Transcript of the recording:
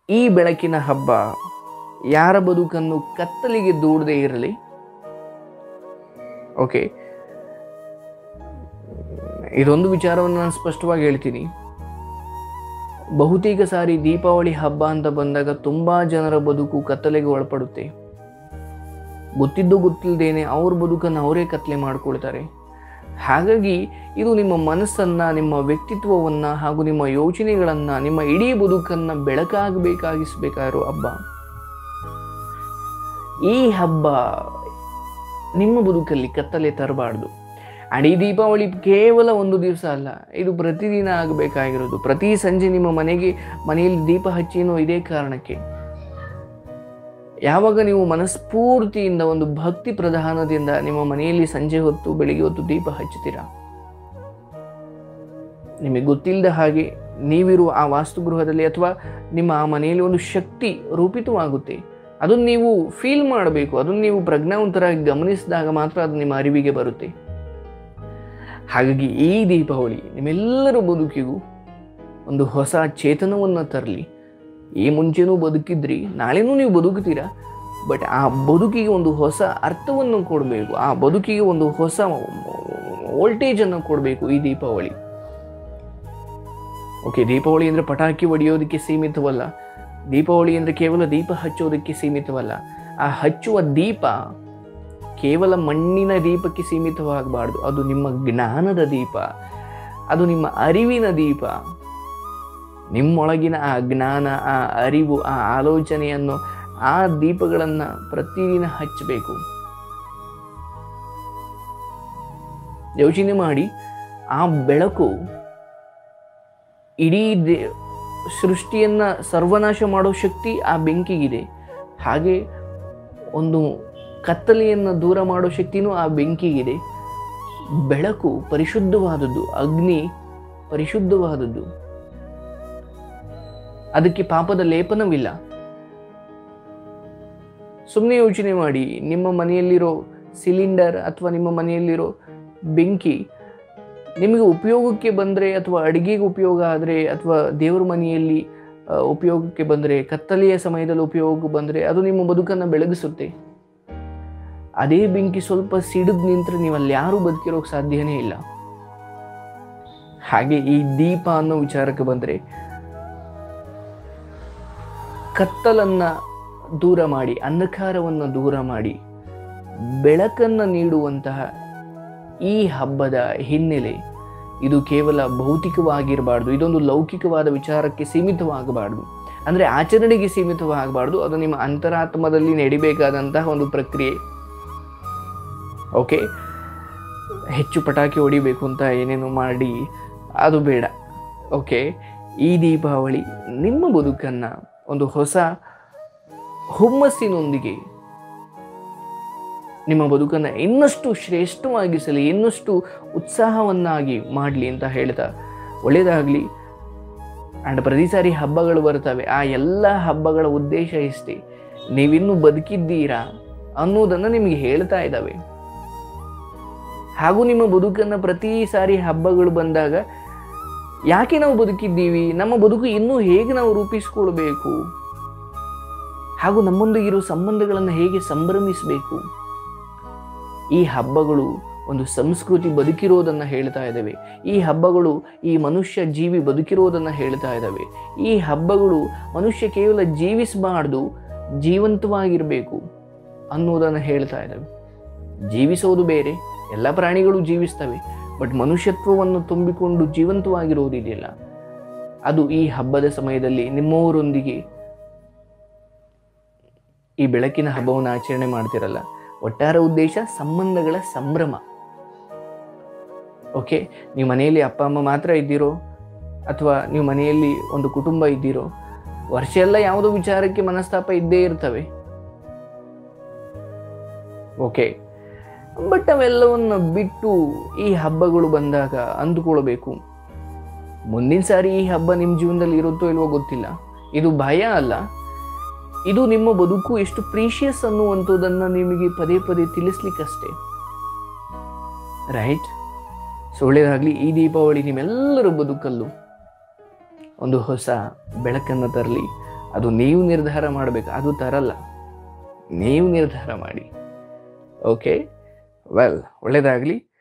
ಈ ಬೆಳಕಿನ ಹಬ್ಬ ಯಾರ ಬದುಕನ್ನು ಕತ್ತಲಿಗೆ ದೂಡದೇ ಇರಲಿ ಓಕೆ ಇದೊಂದು ವಿಚಾರವನ್ನು ನಾನು ಸ್ಪಷ್ಟವಾಗಿ ಹೇಳ್ತೀನಿ ಬಹುತೇಕ ಸಾರಿ ದೀಪಾವಳಿ ಹಬ್ಬ ಅಂತ ಬಂದಾಗ ತುಂಬಾ ಜನರ ಬದುಕು ಕತ್ತಲೆಗೆ ಒಳಪಡುತ್ತೆ ಗೊತ್ತಿದ್ದು ಗೊತ್ತಿಲ್ಲದೇನೆ ಅವ್ರ ಬದುಕನ್ನು ಅವರೇ ಕತ್ತಲೆ ಮಾಡ್ಕೊಳ್ತಾರೆ ಹಾಗಾಗಿ ಇದು ನಿಮ್ಮ ಮನಸ್ಸನ್ನ ನಿಮ್ಮ ವ್ಯಕ್ತಿತ್ವವನ್ನ ಹಾಗೂ ನಿಮ್ಮ ಯೋಚನೆಗಳನ್ನ ನಿಮ್ಮ ಇಡೀ ಬದುಕನ್ನ ಬೆಳಕಾಗಬೇಕಾಗಿಸ್ಬೇಕಾಗಿರೋ ಹಬ್ಬ ಈ ಹಬ್ಬ ನಿಮ್ಮ ಬದುಕಲ್ಲಿ ಕತ್ತಲೆ ತರಬಾರ್ದು ಆ್ಯಂಡ್ ಈ ದೀಪಾವಳಿ ಕೇವಲ ಒಂದು ದಿವಸ ಅಲ್ಲ ಇದು ಪ್ರತಿದಿನ ಆಗಬೇಕಾಗಿರೋದು ಪ್ರತಿ ಸಂಜೆ ನಿಮ್ಮ ಮನೆಗೆ ಮನೆಯಲ್ಲಿ ದೀಪ ಹಚ್ಚಿನೋ ಇದೇ ಕಾರಣಕ್ಕೆ ಯಾವಾಗ ನೀವು ಮನಸ್ಫೂರ್ತಿಯಿಂದ ಒಂದು ಭಕ್ತಿ ಪ್ರಧಾನದಿಂದ ನಿಮ್ಮ ಮನೆಯಲ್ಲಿ ಸಂಜೆ ಹೊತ್ತು ಬೆಳಿಗ್ಗೆ ಹೊತ್ತು ದೀಪ ಹಚ್ಚುತ್ತೀರಾ ನಿಮಗೆ ಗೊತ್ತಿಲ್ಲದ ಹಾಗೆ ನೀವಿರುವ ಆ ವಾಸ್ತುಗೃಹದಲ್ಲಿ ಅಥವಾ ನಿಮ್ಮ ಆ ಮನೆಯಲ್ಲಿ ಒಂದು ಶಕ್ತಿ ರೂಪಿತವಾಗುತ್ತೆ ಅದನ್ನು ನೀವು ಫೀಲ್ ಮಾಡಬೇಕು ಅದನ್ನು ನೀವು ಪ್ರಜ್ಞಾವಂತರಾಗಿ ಗಮನಿಸಿದಾಗ ಮಾತ್ರ ಅದು ನಿಮ್ಮ ಅರಿವಿಗೆ ಬರುತ್ತೆ ಹಾಗಾಗಿ ಈ ದೀಪಾವಳಿ ನಿಮ್ಮೆಲ್ಲರ ಬದುಕಿಗೂ ಒಂದು ಹೊಸ ಚೇತನವನ್ನು ತರಲಿ ಈ ಮುಂಚೆನೂ ಬದುಕಿದ್ರಿ ನಾಳೆನೂ ನೀವು ಬದುಕುತ್ತೀರಾ ಬಟ್ ಆ ಬದುಕಿಗೆ ಒಂದು ಹೊಸ ಅರ್ಥವನ್ನು ಕೊಡಬೇಕು ಆ ಬದುಕಿಗೆ ಒಂದು ಹೊಸ ವೋಲ್ಟೇಜನ್ನು ಕೊಡಬೇಕು ಈ ದೀಪಾವಳಿ ಓಕೆ ದೀಪಾವಳಿ ಅಂದರೆ ಪಟಾಕಿ ಹೊಡೆಯೋದಕ್ಕೆ ಸೀಮಿತವಲ್ಲ ದೀಪಾವಳಿ ಅಂದರೆ ಕೇವಲ ದೀಪ ಹಚ್ಚೋದಕ್ಕೆ ಸೀಮಿತವಲ್ಲ ಆ ಹಚ್ಚುವ ದೀಪ ಕೇವಲ ಮಣ್ಣಿನ ದೀಪಕ್ಕೆ ಸೀಮಿತವಾಗಬಾರ್ದು ಅದು ನಿಮ್ಮ ಜ್ಞಾನದ ದೀಪ ಅದು ನಿಮ್ಮ ಅರಿವಿನ ದೀಪ ನಿಮ್ಮೊಳಗಿನ ಆ ಜ್ಞಾನ ಆ ಅರಿವು ಆ ಆಲೋಚನೆಯನ್ನು ಆ ದೀಪಗಳನ್ನು ಪ್ರತಿದಿನ ಹಚ್ಚಬೇಕು ಯೋಚನೆ ಮಾಡಿ ಆ ಬೆಳಕು ಇಡೀ ದೇ ಸೃಷ್ಟಿಯನ್ನ ಸರ್ವನಾಶ ಮಾಡೋ ಶಕ್ತಿ ಆ ಬೆಂಕಿಗಿದೆ ಹಾಗೆ ಒಂದು ಕತ್ತಲೆಯನ್ನು ದೂರ ಮಾಡೋ ಶಕ್ತಿನೂ ಆ ಬೆಂಕಿಗಿದೆ ಬೆಳಕು ಪರಿಶುದ್ಧವಾದದ್ದು ಅಗ್ನಿ ಪರಿಶುದ್ಧವಾದದ್ದು ಅದಕ್ಕೆ ಪಾಪದ ಲೇಪನವಿಲ್ಲ ಸುಮ್ಮನೆ ಯೋಚನೆ ಮಾಡಿ ನಿಮ್ಮ ಮನೆಯಲ್ಲಿರೋ ಸಿಲಿಂಡರ್ ಅಥವಾ ನಿಮ್ಮ ಮನೆಯಲ್ಲಿರೋ ಬೆಂಕಿ ನಿಮಗೆ ಉಪಯೋಗಕ್ಕೆ ಬಂದರೆ ಅಥವಾ ಅಡುಗೆಗೆ ಉಪಯೋಗ ಆದರೆ ಅಥವಾ ದೇವರ ಮನೆಯಲ್ಲಿ ಆ, ಉಪಯೋಗಕ್ಕೆ ಬಂದರೆ ಕತ್ತಲೆಯ ಸಮಯದಲ್ಲಿ ಉಪಯೋಗಕ್ಕೆ ಬಂದರೆ ಅದು ನಿಮ್ಮ ಬದುಕನ್ನು ಬೆಳಗಿಸುತ್ತೆ ಅದೇ ಬೆಂಕಿ ಸ್ವಲ್ಪ ಸಿಡಿದು ನಿಂತರೆ ನೀವು ಅಲ್ಲಿ ಯಾರೂ ಬದುಕಿರೋಕೆ ಸಾಧ್ಯನೇ ಇಲ್ಲ ಹಾಗೆ ಈ ದೀಪ ಅನ್ನೋ ವಿಚಾರಕ್ಕೆ ಬಂದರೆ ಕತ್ತಲನ್ನ ದೂರ ಮಾಡಿ ಅಂಧಕಾರವನ್ನು ದೂರ ಮಾಡಿ ಬೆಳಕನ್ನು ನೀಡುವಂತಹ ಈ ಹಬ್ಬದ ಹಿನ್ನೆಲೆ ಇದು ಕೇವಲ ಭೌತಿಕವಾಗಿರಬಾರ್ದು ಇದೊಂದು ಲೌಕಿಕವಾದ ವಿಚಾರಕ್ಕೆ ಸೀಮಿತವಾಗಬಾರ್ದು ಅಂದರೆ ಆಚರಣೆಗೆ ಸೀಮಿತವಾಗಬಾರ್ದು ಅದು ನಿಮ್ಮ ಅಂತರಾತ್ಮದಲ್ಲಿ ನಡಿಬೇಕಾದಂತಹ ಒಂದು ಪ್ರಕ್ರಿಯೆ ಓಕೆ ಹೆಚ್ಚು ಪಟಾಕಿ ಹೊಡಿಬೇಕು ಅಂತ ಏನೇನು ಮಾಡಿ ಅದು ಬೇಡ ಓಕೆ ಈ ದೀಪಾವಳಿ ನಿಮ್ಮ ಬದುಕನ್ನು ಒಂದು ಹೊಸ ಹುಮ್ಮಸ್ಸಿನೊಂದಿಗೆ ನಿಮ್ಮ ಬದುಕನ್ನು ಇನ್ನಷ್ಟು ಶ್ರೇಷ್ಠವಾಗಿಸಲಿ ಇನ್ನಷ್ಟು ಉತ್ಸಾಹವನ್ನಾಗಿ ಮಾಡಲಿ ಅಂತ ಹೇಳ್ತಾ ಒಳ್ಳೆಯದಾಗಲಿ ಆ್ಯಂಡ್ ಪ್ರತಿ ಸಾರಿ ಹಬ್ಬಗಳು ಬರ್ತವೆ ಆ ಎಲ್ಲ ಹಬ್ಬಗಳ ಉದ್ದೇಶ ಇಷ್ಟೇ ನೀವಿನ್ನೂ ಬದುಕಿದ್ದೀರಾ ಅನ್ನೋದನ್ನು ನಿಮಗೆ ಹೇಳ್ತಾ ಇದ್ದಾವೆ ಹಾಗೂ ನಿಮ್ಮ ಬದುಕನ್ನು ಪ್ರತಿ ಸಾರಿ ಹಬ್ಬಗಳು ಬಂದಾಗ ಯಾಕೆ ನಾವು ಬದುಕಿದ್ದೀವಿ ನಮ್ಮ ಬದುಕು ಇನ್ನೂ ಹೇಗೆ ನಾವು ರೂಪಿಸ್ಕೊಳ್ಬೇಕು ಹಾಗೂ ನಮ್ಮೊಂದಿಗಿರೋ ಸಂಬಂಧಗಳನ್ನು ಹೇಗೆ ಸಂಭ್ರಮಿಸಬೇಕು ಈ ಹಬ್ಬಗಳು ಒಂದು ಸಂಸ್ಕೃತಿ ಬದುಕಿರೋದನ್ನು ಹೇಳ್ತಾ ಇದ್ದಾವೆ ಈ ಹಬ್ಬಗಳು ಈ ಮನುಷ್ಯ ಜೀವಿ ಬದುಕಿರೋದನ್ನು ಹೇಳ್ತಾ ಇದ್ದಾವೆ ಈ ಹಬ್ಬಗಳು ಮನುಷ್ಯ ಕೇವಲ ಜೀವಿಸಬಾರ್ದು ಜೀವಂತವಾಗಿರಬೇಕು ಅನ್ನೋದನ್ನು ಹೇಳ್ತಾ ಇದ್ದಾವೆ ಜೀವಿಸೋದು ಬೇರೆ ಎಲ್ಲ ಪ್ರಾಣಿಗಳು ಜೀವಿಸ್ತವೆ ಬಟ್ ಮನುಷ್ಯತ್ವವನ್ನು ತುಂಬಿಕೊಂಡು ಜೀವಂತವಾಗಿರೋದಿದೆಯಲ್ಲ ಅದು ಈ ಹಬ್ಬದ ಸಮಯದಲ್ಲಿ ನಿಮ್ಮವರೊಂದಿಗೆ ಈ ಬೆಳಕಿನ ಹಬ್ಬವನ್ನು ಆಚರಣೆ ಮಾಡ್ತಿರಲ್ಲ ಒಟ್ಟಾರೆ ಉದ್ದೇಶ ಸಂಬಂಧಗಳ ಸಂಭ್ರಮ ಓಕೆ ನೀವು ಮನೆಯಲ್ಲಿ ಅಪ್ಪ ಅಮ್ಮ ಮಾತ್ರ ಇದ್ದೀರೋ ಅಥವಾ ನೀವು ಮನೆಯಲ್ಲಿ ಒಂದು ಕುಟುಂಬ ಇದ್ದೀರೋ ವರ್ಷ ಎಲ್ಲ ಯಾವುದೋ ವಿಚಾರಕ್ಕೆ ಮನಸ್ತಾಪ ಇದ್ದೇ ಇರ್ತವೆ ಓಕೆ ಬಟ್ ಅವೆಲ್ಲವನ್ನು ಬಿಟ್ಟು ಈ ಹಬ್ಬಗಳು ಬಂದಾಗ ಅಂದುಕೊಳ್ಬೇಕು ಮುಂದಿನ ಸಾರಿ ಈ ಹಬ್ಬ ನಿಮ್ಮ ಜೀವನದಲ್ಲಿ ಇರುತ್ತೋ ಇಲ್ವೋ ಗೊತ್ತಿಲ್ಲ ಇದು ಭಯ ಅಲ್ಲ ಇದು ನಿಮ್ಮ ಬದುಕು ಎಷ್ಟು ಪ್ರೀಶಿಯಸ್ ಅನ್ನುವಂಥದ್ದನ್ನು ನಿಮಗೆ ಪದೇ ಪದೇ ತಿಳಿಸ್ಲಿಕ್ಕಷ್ಟೇ ರೈಟ್ ಸೊ ಒಳ್ಳೆಯದಾಗಲಿ ಈ ದೀಪಾವಳಿ ನಿಮ್ಮೆಲ್ಲರ ಬದುಕಲ್ಲೂ ಒಂದು ಹೊಸ ಬೆಳಕನ್ನು ತರಲಿ ಅದು ನೀವು ನಿರ್ಧಾರ ಮಾಡಬೇಕು ಅದು ತರಲ್ಲ ನೀವು ನಿರ್ಧಾರ ಮಾಡಿ ಓಕೆ ವೆಲ್ ಒಳ್ಳೆಯದಾಗಲಿ